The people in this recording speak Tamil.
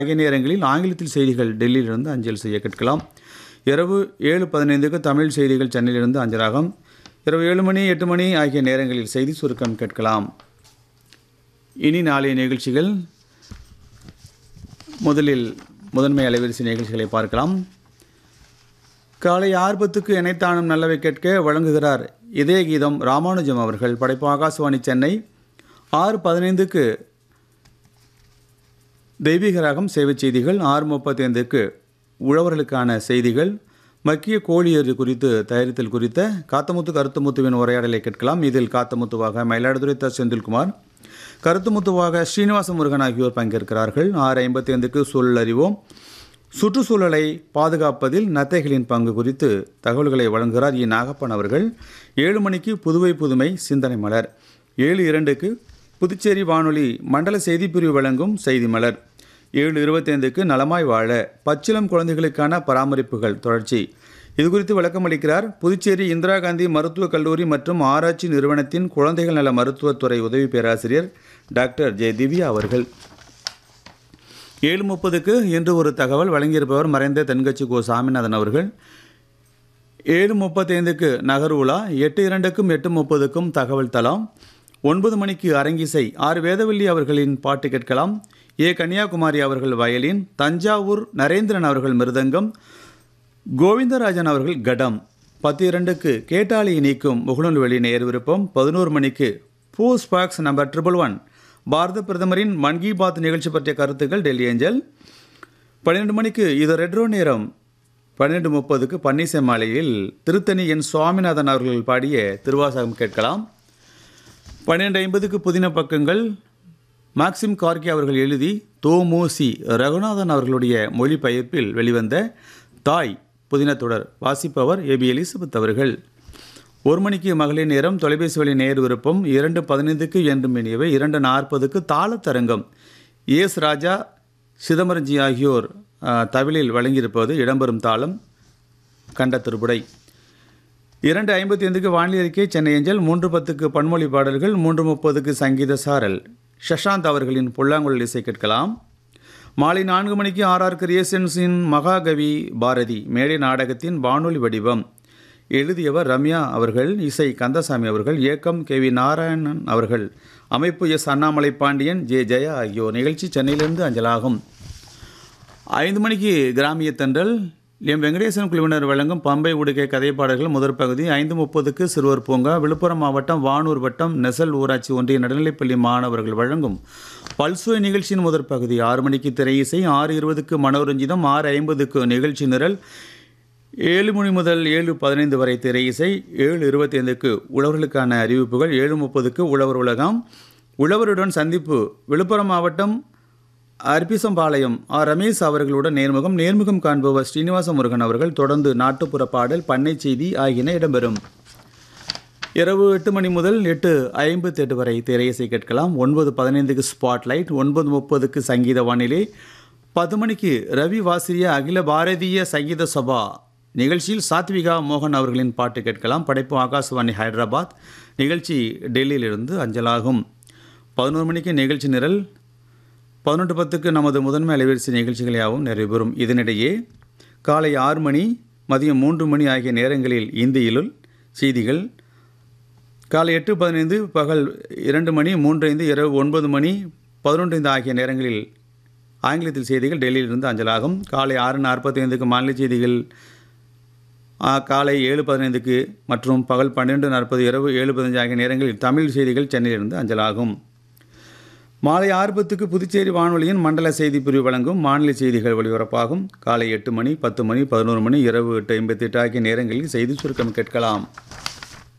ஆகிய நேரங்களில் ஆங்கிலத்தில் செய்திகள் டெல்லியிலிருந்து அஞ்சல் செய்ய கேட்கலாம் இரவு ஏழு பதினைந்துக்கு தமிழ் செய்திகள் சென்னையிலிருந்து அஞ்சலாகும் இரவு ஏழு மணி எட்டு மணி ஆகிய நேரங்களில் செய்தி சுருக்கம் கேட்கலாம் இனி நாளைய நிகழ்ச்சிகள் முதலில் முதன்மை அலைவரிசை நிகழ்ச்சிகளை பார்க்கலாம் காலை ஆர்வத்துக்கு இணைத்தானும் நல்லவை கேட்க வழங்குகிறார் இதய கீதம் ராமானுஜம் அவர்கள் படைப்பு ஆகாசவாணி சென்னை ஆறு பதினைந்துக்கு தெய்வீக ராகம் சேவை செய்திகள் ஆறு முப்பத்தைந்துக்கு உழவர்களுக்கான செய்திகள் மக்கிய கோழியறு குறித்து தயாரித்தல் குறித்த காத்தமுத்து கருத்துமுத்துவின் உரையாடலை கேட்கலாம் இதில் காத்தமுத்துவாக மயிலாடுதுறை த செந்தில்குமார் கருத்துமுத்துவாக ஸ்ரீனிவாச முருகன் ஆகியோர் பங்கேற்கிறார்கள் ஆறு ஐம்பத்தி ஐந்துக்கு சூழல் அறிவோம் சுற்றுச்சூழலை பாதுகாப்பதில் நத்தைகளின் பங்கு குறித்து தகவல்களை வழங்குகிறார் இ நாகப்பன் அவர்கள் ஏழு மணிக்கு புதுவை புதுமை சிந்தனை மலர் ஏழு இரண்டுக்கு புதுச்சேரி வானொலி மண்டல செய்திப்பிரிவு வழங்கும் செய்தி மலர் ஏழு இருபத்தைந்துக்கு நலமாய் வாழ பச்சிளம் குழந்தைகளுக்கான பராமரிப்புகள் தொடர்ச்சி இது குறித்து விளக்கம் அளிக்கிறார் புதுச்சேரி இந்திரா காந்தி மருத்துவக் கல்லூரி மற்றும் ஆராய்ச்சி நிறுவனத்தின் குழந்தைகள் நல மருத்துவத்துறை உதவி பேராசிரியர் டாக்டர் ஜெய திவ்யா அவர்கள் ஏழு முப்பதுக்கு இன்று ஒரு தகவல் வழங்கியிருப்பவர் மறைந்த தென்கட்சி கோ சாமிநாதன் அவர்கள் ஏழு முப்பத்தைந்துக்கு நகர் உலா எட்டு இரண்டுக்கும் எட்டு முப்பதுக்கும் தகவல் தலாம் ஒன்பது மணிக்கு அரங்கிசை ஆர் வேதவல்லி அவர்களின் பாட்டு கேட்கலாம் ஏ கன்னியாகுமாரி அவர்கள் வயலின் தஞ்சாவூர் நரேந்திரன் அவர்கள் மிருதங்கம் கோவிந்தராஜன் அவர்கள் கடம் பத்து இரண்டுக்கு கேட்டாளி நீக்கும் முகுணல்வெளி நேர் விருப்பம் பதினோரு மணிக்கு post box number triple one பாரத பிரதமரின் மன் கி பாத் நிகழ்ச்சி பற்றிய கருத்துக்கள் டெல்லி ஏஞ்சல் பன்னிரெண்டு மணிக்கு இது ரெட்ரோ நேரம் பன்னிரெண்டு முப்பதுக்கு பன்னீசை மாலையில் திருத்தணி என் சுவாமிநாதன் அவர்கள் பாடிய திருவாசகம் கேட்கலாம் பன்னிரெண்டு ஐம்பதுக்கு புதின பக்கங்கள் மாக்சிம் கார்கி அவர்கள் எழுதி தோமோசி ரகுநாதன் அவர்களுடைய மொழிபெயர்ப்பில் வெளிவந்த தாய் புதின தொடர் வாசிப்பவர் ஏபி எலிசபெத் அவர்கள் ஒரு மணிக்கு மகளிர் நேரம் தொலைபேசி வழி நேர் விருப்பம் இரண்டு பதினைந்துக்கு என்றும் இனியவை இரண்டு நாற்பதுக்கு தாளத்தரங்கம் எஸ் ராஜா சிதம்பரஞ்சி ஆகியோர் அஹ், தவிலில் வழங்கியிருப்பது இடம்பெறும் தாளம் கண்ட திருப்புடை இரண்டு ஐம்பத்தி ஐந்துக்கு வானிலை அறிக்கை சென்னை ஏஞ்சல் மூன்று பத்துக்கு பன்மொழி பாடல்கள் மூன்று முப்பதுக்கு சங்கீத சாரல் ஷஷாந்த் அவர்களின் புல்லாங்குழல் இசை கேட்கலாம் மாலை நான்கு மணிக்கு ஆர்ஆர் கிரியேஷன்ஸின் மகாகவி பாரதி மேடை நாடகத்தின் வானொலி வடிவம் எழுதியவர் ரம்யா அவர்கள் இசை கந்தசாமி அவர்கள் இயக்கம் கே வி நாராயணன் அவர்கள் அமைப்பு எஸ் அண்ணாமலை பாண்டியன் ஜே ஜெயா ஆகியோர் நிகழ்ச்சி சென்னையிலிருந்து அஞ்சலாகும் ஐந்து மணிக்கு கிராமிய தென்றல் எம் வெங்கடேசன் குழுவினர் வழங்கும் பம்பை உடுகை கதைப்பாடல்கள் முதற் பகுதி ஐந்து முப்பதுக்கு சிறுவர் பூங்கா விழுப்புரம் மாவட்டம் வானூர் வட்டம் நெசல் ஊராட்சி ஒன்றிய நடுநிலைப்பள்ளி மாணவர்கள் வழங்கும் பல்சுவை நிகழ்ச்சியின் முதற் பகுதி ஆறு மணிக்கு திரை இசை ஆறு இருபதுக்கு மனோரஞ்சிதம் ஆறு ஐம்பதுக்கு நிகழ்ச்சி நிரல் ஏழு மணி முதல் ஏழு பதினைந்து வரை திரை இசை ஏழு இருபத்தி ஐந்துக்கு உழவர்களுக்கான அறிவிப்புகள் ஏழு முப்பதுக்கு உழவர் உலகம் உழவருடன் சந்திப்பு விழுப்புரம் மாவட்டம் அர்பிசம்பாளையம் ஆர் ரமேஷ் அவர்களுடன் நேர்முகம் நேர்முகம் காண்பவர் ஸ்ரீனிவாச முருகன் அவர்கள் தொடர்ந்து நாட்டுப்புற பாடல் பண்ணை செய்தி ஆகியன இடம்பெறும் இரவு எட்டு மணி முதல் எட்டு ஐம்பத்தி எட்டு வரை திரையிசை கேட்கலாம் ஒன்பது பதினைந்துக்கு ஸ்பாட்லைட் ஒன்பது முப்பதுக்கு சங்கீத வானிலை பத்து மணிக்கு ரவி வாசிரிய அகில பாரதிய சங்கீத சபா நிகழ்ச்சியில் சாத்விகா மோகன் அவர்களின் பாட்டு கேட்கலாம் படைப்பு ஆகாசவாணி ஹைதராபாத் நிகழ்ச்சி டெல்லியிலிருந்து அஞ்சலாகும் பதினோரு மணிக்கு நிகழ்ச்சி நிரல் பதினொன்று பத்துக்கு நமது முதன்மை அலைவரிசை நிகழ்ச்சிகள் யாவும் நிறைவேறும் இதனிடையே காலை ஆறு மணி மதியம் மூன்று மணி ஆகிய நேரங்களில் இந்தியிலுள் செய்திகள் காலை எட்டு பதினைந்து பகல் இரண்டு மணி மூன்று ஐந்து இரவு ஒன்பது மணி பதினொன்று ஐந்து ஆகிய நேரங்களில் ஆங்கிலத்தில் செய்திகள் டெல்லியிலிருந்து அஞ்சலாகும் காலை ஆறு நாற்பத்தி ஐந்துக்கு மாநில செய்திகள் ஆ, காலை ஏழு பதினைந்துக்கு மற்றும் பகல் பன்னிரெண்டு நாற்பது இரவு ஏழு பதினஞ்சு ஆகிய நேரங்களில் தமிழ் செய்திகள் சென்னையிலிருந்து அஞ்சலாகும் மாலை ஆறு பத்துக்கு புதுச்சேரி வானொலியின் மண்டல செய்தி பிரிவு வழங்கும் மாநில செய்திகள் ஒலிபரப்பாகும் காலை எட்டு மணி பத்து மணி பதினோரு மணி இரவு எட்டு ஐம்பத்தி எட்டு ஆகிய நேரங்களில் செய்தி சுருக்கம் கேட்கலாம்